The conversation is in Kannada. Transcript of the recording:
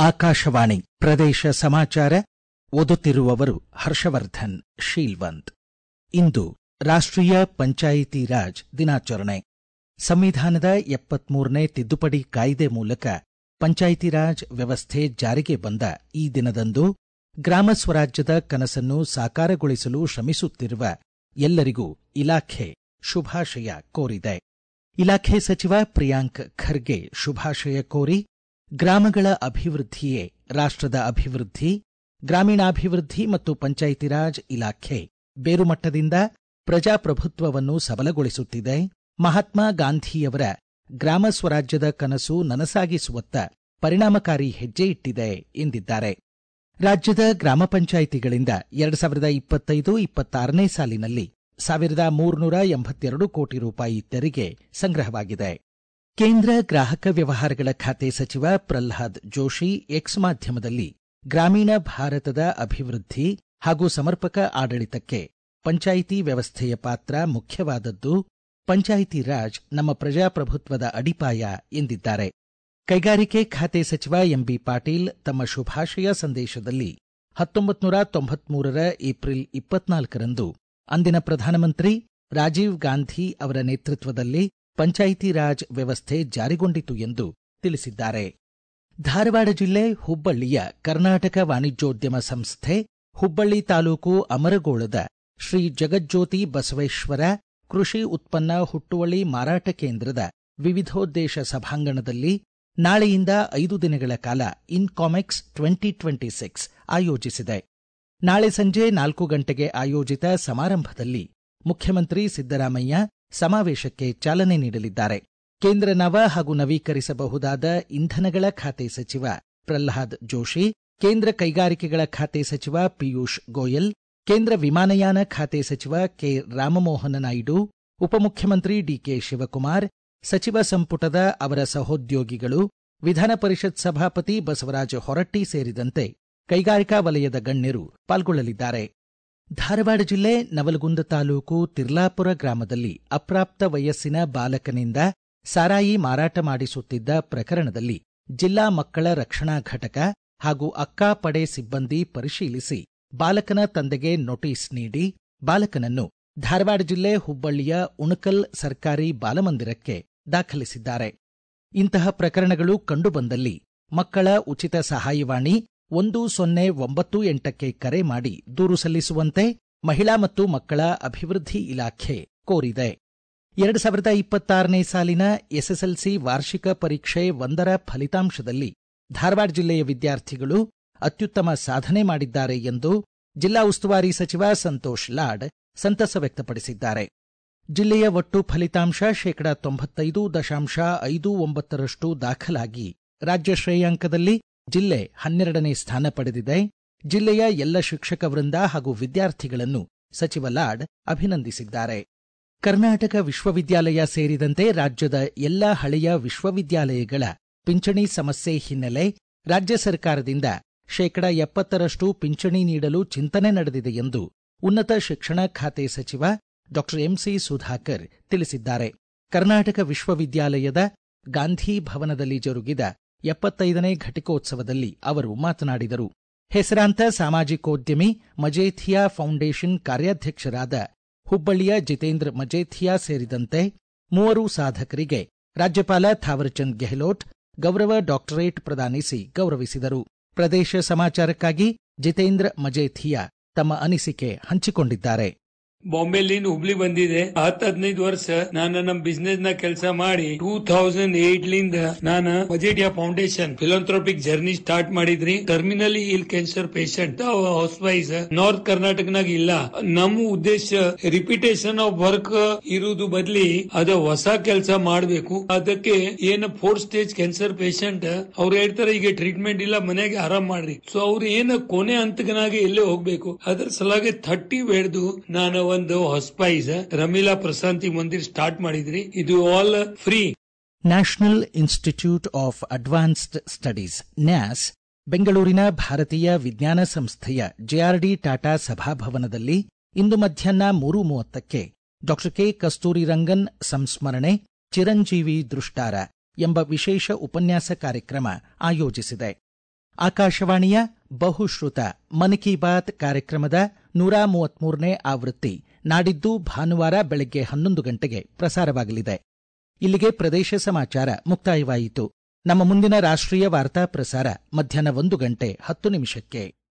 ಆಕಾಶವಾಣಿ ಪ್ರದೇಶ ಸಮಾಚಾರ ಓದುತ್ತಿರುವವರು ಹರ್ಷವರ್ಧನ್ ಶೀಲ್ವಂತ್ ಇಂದು ರಾಷ್ಟ್ರೀಯ ಪಂಚಾಯಿತಿ ರಾಜ್ ದಿನಾಚರಣೆ ಸಂವಿಧಾನದ ಎಪ್ಪತ್ಮೂರನೇ ತಿದ್ದುಪಡಿ ಕಾಯ್ದೆ ಮೂಲಕ ಪಂಚಾಯಿತಿ ರಾಜ್ ವ್ಯವಸ್ಥೆ ಜಾರಿಗೆ ಬಂದ ಈ ದಿನದಂದು ಗ್ರಾಮ ಸ್ವರಾಜ್ಯದ ಕನಸನ್ನು ಸಾಕಾರಗೊಳಿಸಲು ಶ್ರಮಿಸುತ್ತಿರುವ ಎಲ್ಲರಿಗೂ ಇಲಾಖೆ ಶುಭಾಶಯ ಕೋರಿದೆ ಇಲಾಖೆ ಸಚಿವ ಪ್ರಿಯಾಂಕ್ ಖರ್ಗೆ ಶುಭಾಶಯ ಕೋರಿ ಗ್ರಾಮಗಳ ಅಭಿವೃದ್ಧಿಯೇ ರಾಷ್ಟ್ರದ ಅಭಿವೃದ್ಧಿ ಗ್ರಾಮೀಣಾಭಿವೃದ್ಧಿ ಮತ್ತು ಪಂಚಾಯಿತಿ ರಾಜ್ ಇಲಾಖೆ ಬೇರುಮಟ್ಟದಿಂದ ಪ್ರಜಾಪ್ರಭುತ್ವವನ್ನು ಸಬಲಗೊಳಿಸುತ್ತಿದೆ ಮಹಾತ್ಮ ಗಾಂಧಿಯವರ ಗ್ರಾಮ ಸ್ವರಾಜ್ಯದ ಕನಸು ನನಸಾಗಿಸುವತ್ತ ಪರಿಣಾಮಕಾರಿ ಹೆಜ್ಜೆ ಇಟ್ಟಿದೆ ಎಂದಿದ್ದಾರೆ ರಾಜ್ಯದ ಗ್ರಾಮ ಪಂಚಾಯಿತಿಗಳಿಂದ ಎರಡು ಸಾವಿರದ ಇಪ್ಪತ್ತೈದು ಇಪ್ಪತ್ತಾರನೇ ಸಾಲಿನಲ್ಲಿ ಸಾವಿರದ ಮೂರುನೂರ ಎಂಬತ್ತೆರಡು ಕೋಟಿ ರೂಪಾಯಿ ತೆರಿಗೆ ಸಂಗ್ರಹವಾಗಿದೆ ಕೇಂದ್ರ ಗ್ರಾಹಕ ವ್ಯವಹಾರಗಳ ಖಾತೆ ಸಚಿವ ಪ್ರಲ್ಹಾದ್ ಜೋಶಿ ಎಕ್ಸ್ ಮಾಧ್ಯಮದಲ್ಲಿ ಗ್ರಾಮೀಣ ಭಾರತದ ಅಭಿವೃದ್ಧಿ ಹಾಗೂ ಸಮರ್ಪಕ ಆಡಳಿತಕ್ಕೆ ಪಂಚಾಯಿತಿ ವ್ಯವಸ್ಥೆಯ ಪಾತ್ರ ಮುಖ್ಯವಾದದ್ದು ಪಂಚಾಯಿತಿ ರಾಜ್ ನಮ್ಮ ಪ್ರಜಾಪ್ರಭುತ್ವದ ಅಡಿಪಾಯ ಎಂದಿದ್ದಾರೆ ಕೈಗಾರಿಕೆ ಖಾತೆ ಸಚಿವ ಎಂಬಿ ಪಾಟೀಲ್ ತಮ್ಮ ಶುಭಾಶಯ ಸಂದೇಶದಲ್ಲಿ ಹತ್ತೊಂಬತ್ತು ನೂರ ತೊಂಬತ್ಮೂರರ ಏಪ್ರಿಲ್ ಇಪ್ಪತ್ನಾಲ್ಕರಂದು ಅಂದಿನ ಪ್ರಧಾನಮಂತ್ರಿ ರಾಜೀವ್ ಗಾಂಧಿ ಅವರ ನೇತೃತ್ವದಲ್ಲಿ ಪಂಚಾಯಿತಿ ರಾಜ್ ವ್ಯವಸ್ಥೆ ಜಾರಿಗೊಂಡಿತು ಎಂದು ತಿಳಿಸಿದ್ದಾರೆ ಧಾರವಾಡ ಜಿಲ್ಲೆ ಹುಬ್ಬಳ್ಳಿಯ ಕರ್ನಾಟಕ ವಾಣಿಜ್ಯೋದ್ಯಮ ಸಂಸ್ಥೆ ಹುಬ್ಬಳ್ಳಿ ತಾಲೂಕು ಅಮರಗೋಳದ ಶ್ರೀ ಜಗಜ್ಯೋತಿ ಬಸವೇಶ್ವರ ಕೃಷಿ ಉತ್ಪನ್ನ ಹುಟ್ಟುವಳಿ ಮಾರಾಟ ಕೇಂದ್ರದ ವಿವಿಧೋದ್ದೇಶ ಸಭಾಂಗಣದಲ್ಲಿ ನಾಳೆಯಿಂದ ಐದು ದಿನಗಳ ಕಾಲ ಇನ್ಕಾಮೆಕ್ಸ್ ಟ್ವೆಂಟಿ ಟ್ವೆಂಟಿ ಸಿಕ್ಸ್ ಆಯೋಜಿಸಿದೆ ನಾಳೆ ಸಂಜೆ ನಾಲ್ಕು ಗಂಟೆಗೆ ಆಯೋಜಿತ ಸಮಾರಂಭದಲ್ಲಿ ಮುಖ್ಯಮಂತ್ರಿ ಸಿದ್ದರಾಮಯ್ಯ ಸಮಾವೇಶಕ್ಕೆ ಚಾಲನೆ ನೀಡಲಿದ್ದಾರೆ ಕೇಂದ್ರ ನವ ಹಾಗೂ ನವೀಕರಿಸಬಹುದಾದ ಇಂಧನಗಳ ಖಾತೆ ಸಚಿವ ಪ್ರಲ್ಹಾದ್ ಜೋಶಿ ಕೇಂದ್ರ ಕೈಗಾರಿಕೆಗಳ ಖಾತೆ ಸಚಿವ ಪಿಯೂಷ್ ಗೋಯಲ್ ಕೇಂದ್ರ ವಿಮಾನಯಾನ ಖಾತೆ ಸಚಿವ ಕೆ ರಾಮಮೋಹನ ನಾಯ್ಡು ಉಪಮುಖ್ಯಮಂತ್ರಿ ಡಿಕೆ ಶಿವಕುಮಾರ್ ಸಚಿವ ಸಂಪುಟದ ಅವರ ಸಹೋದ್ಯೋಗಿಗಳು ವಿಧಾನ ಪರಿಷತ್ ಸಭಾಪತಿ ಬಸವರಾಜ ಹೊರಟ್ಟಿ ಸೇರಿದಂತೆ ಕೈಗಾರಿಕಾ ವಲಯದ ಗಣ್ಯರು ಪಾಲ್ಗೊಳ್ಳಲಿದ್ದಾರೆ ಧಾರವಾಡ ಜಿಲ್ಲೆ ನವಲಗುಂದ ತಾಲೂಕು ತಿರ್ಲಾಪುರ ಗ್ರಾಮದಲ್ಲಿ ಅಪ್ರಾಪ್ತ ವಯಸ್ಸಿನ ಬಾಲಕನಿಂದ ಸಾರಾಯಿ ಮಾರಾಟ ಮಾಡಿಸುತ್ತಿದ್ದ ಪ್ರಕರಣದಲ್ಲಿ ಜಿಲ್ಲಾ ಮಕ್ಕಳ ರಕ್ಷಣಾ ಘಟಕ ಹಾಗೂ ಅಕ್ಕಾ ಪಡೆ ಸಿಬ್ಬಂದಿ ಪರಿಶೀಲಿಸಿ ಬಾಲಕನ ತಂದೆಗೆ ನೋಟಿಸ್ ನೀಡಿ ಬಾಲಕನನ್ನು ಧಾರವಾಡ ಜಿಲ್ಲೆ ಹುಬ್ಬಳ್ಳಿಯ ಉಣಕಲ್ ಸರ್ಕಾರಿ ಬಾಲಮಂದಿರಕ್ಕೆ ದಾಖಲಿಸಿದ್ದಾರೆ ಇಂತಹ ಪ್ರಕರಣಗಳು ಕಂಡುಬಂದಲ್ಲಿ ಮಕ್ಕಳ ಉಚಿತ ಸಹಾಯವಾಣಿ ಒಂದು ಸೊನ್ನೆ ಒಂಬತ್ತು ಎಂಟಕ್ಕೆ ಕರೆ ಮಾಡಿ ದೂರು ಸಲ್ಲಿಸುವಂತೆ ಮಹಿಳಾ ಮತ್ತು ಮಕ್ಕಳ ಅಭಿವೃದ್ಧಿ ಇಲಾಖೆ ಕೋರಿದೆ ಎರಡು ಸಾವಿರದ ಇಪ್ಪತ್ತಾರನೇ ಸಾಲಿನ ಎಸ್ಎಸ್ಎಲ್ಸಿ ವಾರ್ಷಿಕ ಪರೀಕ್ಷೆ ಒಂದರ ಫಲಿತಾಂಶದಲ್ಲಿ ಧಾರವಾಡ ಜಿಲ್ಲೆಯ ವಿದ್ಯಾರ್ಥಿಗಳು ಅತ್ಯುತ್ತಮ ಸಾಧನೆ ಮಾಡಿದ್ದಾರೆ ಎಂದು ಜಿಲ್ಲಾ ಉಸ್ತುವಾರಿ ಸಚಿವ ಸಂತೋಷ್ ಲಾಡ್ ಸಂತಸ ವ್ಯಕ್ತಪಡಿಸಿದ್ದಾರೆ ಜಿಲ್ಲೆಯ ಒಟ್ಟು ಫಲಿತಾಂಶ ಶೇಕಡಾ ತೊಂಬತ್ತೈದು ದಶಾಂಶ ಐದು ಒಂಬತ್ತರಷ್ಟು ದಾಖಲಾಗಿ ರಾಜ್ಯ ಶ್ರೇಯಾಂಕದಲ್ಲಿ ಜಿಲ್ಲೆ ಹನ್ನೆರಡನೇ ಸ್ಥಾನ ಪಡೆದಿದೆ ಜಿಲ್ಲೆಯ ಎಲ್ಲ ಶಿಕ್ಷಕ ವೃಂದ ಹಾಗೂ ವಿದ್ಯಾರ್ಥಿಗಳನ್ನು ಸಚಿವ ಲಾಡ್ ಅಭಿನಂದಿಸಿದ್ದಾರೆ ಕರ್ನಾಟಕ ವಿಶ್ವವಿದ್ಯಾಲಯ ಸೇರಿದಂತೆ ರಾಜ್ಯದ ಎಲ್ಲ ಹಳೆಯ ವಿಶ್ವವಿದ್ಯಾಲಯಗಳ ಪಿಂಚಣಿ ಸಮಸ್ಯೆ ಹಿನ್ನೆಲೆ ರಾಜ್ಯ ಸರ್ಕಾರದಿಂದ ಶೇಕಡಾ ಎಪ್ಪತ್ತರಷ್ಟು ಪಿಂಚಣಿ ನೀಡಲು ಚಿಂತನೆ ನಡೆದಿದೆ ಎಂದು ಉನ್ನತ ಶಿಕ್ಷಣ ಖಾತೆ ಸಚಿವ ಡಾ ಎಂಸಿ ಸುಧಾಕರ್ ತಿಳಿಸಿದ್ದಾರೆ ಕರ್ನಾಟಕ ವಿಶ್ವವಿದ್ಯಾಲಯದ ಗಾಂಧಿ ಭವನದಲ್ಲಿ ಜರುಗಿದ ಎಪ್ಪತ್ತೈದನೇ ಘಟಿಕೋತ್ಸವದಲ್ಲಿ ಅವರು ಮಾತನಾಡಿದರು ಹೆಸರಾಂತ ಸಾಮಾಜಿಕೋದ್ಯಮಿ ಮಜೇಥಿಯಾ ಫೌಂಡೇಶನ್ ಕಾರ್ಯಾಧ್ಯಕ್ಷರಾದ ಹುಬ್ಬಳ್ಳಿಯ ಜಿತೇಂದ್ರ ಮಜೇಥಿಯಾ ಸೇರಿದಂತೆ ಮೂವರು ಸಾಧಕರಿಗೆ ರಾಜ್ಯಪಾಲ ಥಾವರ್ಚಂದ್ ಗೆಹ್ಲೋಟ್ ಗೌರವ ಡಾಕ್ಟರೇಟ್ ಪ್ರದಾನಿಸಿ ಗೌರವಿಸಿದರು ಪ್ರದೇಶ ಸಮಾಚಾರಕ್ಕಾಗಿ ಜಿತೇಂದ್ರ ಮಜೇಥಿಯಾ ತಮ್ಮ ಅನಿಸಿಕೆ ಹಂಚಿಕೊಂಡಿದ್ದಾರೆ ಬಾಂಬೆಲಿಂದ ಹುಬ್ಳಿ ಬಂದಿದೆ ಹತ್ತು ಹದಿನೈದು ವರ್ಷ ನಾನು ನಮ್ ಬಿಸ್ನೆಸ್ ನ ಕೆಲಸ ಮಾಡಿ ಟೂ ತೌಸಂಡ್ ಏಟ್ ಲಿಂದ ನಾನು ಬಜೆಟಿಯಾ ಫೌಂಡೇಶನ್ ಫಿಲಂಥ್ರೋಪಿಕ್ ಜರ್ನಿ ಸ್ಟಾರ್ಟ್ ಮಾಡಿದ್ರಿ ಟರ್ಮಿನಲಿ ಇಲ್ ಕ್ಯಾನ್ಸರ್ ಪೇಷಂಟ್ ಹೌಸ್ ವೈಸ್ ನಾರ್ತ್ ಕರ್ನಾಟಕನಾಗ ಇಲ್ಲ ನಮ್ಮ ಉದ್ದೇಶ ರಿಪಿಟೇಷನ್ ಆಫ್ ವರ್ಕ್ ಇರುವುದು ಬದ್ಲಿ ಅದ ಹೊಸ ಕೆಲಸ ಮಾಡಬೇಕು ಅದಕ್ಕೆ ಏನ ಫೋರ್ತ್ ಸ್ಟೇಜ್ ಕ್ಯಾನ್ಸರ್ ಪೇಷಂಟ್ ಅವ್ರು ಹೇಳ್ತಾರೆ ಈಗ ಟ್ರೀಟ್ಮೆಂಟ್ ಇಲ್ಲ ಮನೆಗೆ ಆರಾಮ್ ಮಾಡ್ರಿ ಸೊ ಅವ್ರು ಏನ ಕೊನೆ ಹಂತಕನಾಗೆ ಎಲ್ಲೇ ಹೋಗ್ಬೇಕು ಅದ್ರ ಸಲಾಗಿ ಥರ್ಟಿ ಬೆಳೆದು ನಾನು ಒಂದು ಹೊಸ್ಪೈಸ್ ರಮೀಲಾ ಪ್ರಶಾಂತಿ ಮಂದಿರ್ ಸ್ಟಾರ್ಟ್ ಮಾಡಿದ್ರಿ ಇದು all free national institute of advanced studies NIAS ಬೆಂಗಳೂರಿನ ಭಾರತೀಯ ವಿಜ್ಞಾನ ಸಂಸ್ಥೆಯ ಜೆಆರ್ಡಿ ಟಾಟಾ ಸಭಾಭವನದಲ್ಲಿ ಇಂದು ಮಧ್ಯಾಹ್ನ ಮೂರು ಮೂವತ್ತಕ್ಕೆ ಡಾ ಕೆ ಕಸ್ತೂರಿ ರಂಗನ್ ಸಂಸ್ಮರಣೆ ಚಿರಂಜೀವಿ ದೃಷ್ಟಾರ ಎಂಬ ವಿಶೇಷ ಉಪನ್ಯಾಸ ಕಾರ್ಯಕ್ರಮ ಆಯೋಜಿಸಿದೆ ಆಕಾಶವಾಣಿಯ ಬಹುಶ್ರುತ ಮನ್ ಕಿ ಬಾತ್ ಕಾರ್ಯಕ್ರಮದ ನೂರ ಮೂವತ್ಮೂರನೇ ಆವೃತ್ತಿ ನಾಡಿದ್ದು ಭಾನುವಾರ ಬೆಳಗ್ಗೆ ಹನ್ನೊಂದು ಗಂಟೆಗೆ ಪ್ರಸಾರವಾಗಲಿದೆ ಇಲ್ಲಿಗೆ ಪ್ರದೇಶ ಸಮಾಚಾರ ಮುಕ್ತಾಯವಾಯಿತು ನಮ್ಮ ಮುಂದಿನ ರಾಷ್ಟ್ರೀಯ ವಾರ್ತಾ ಪ್ರಸಾರ ಮಧ್ಯಾಹ್ನ ಒಂದು ಗಂಟೆ ಹತ್ತು ನಿಮಿಷಕ್ಕೆ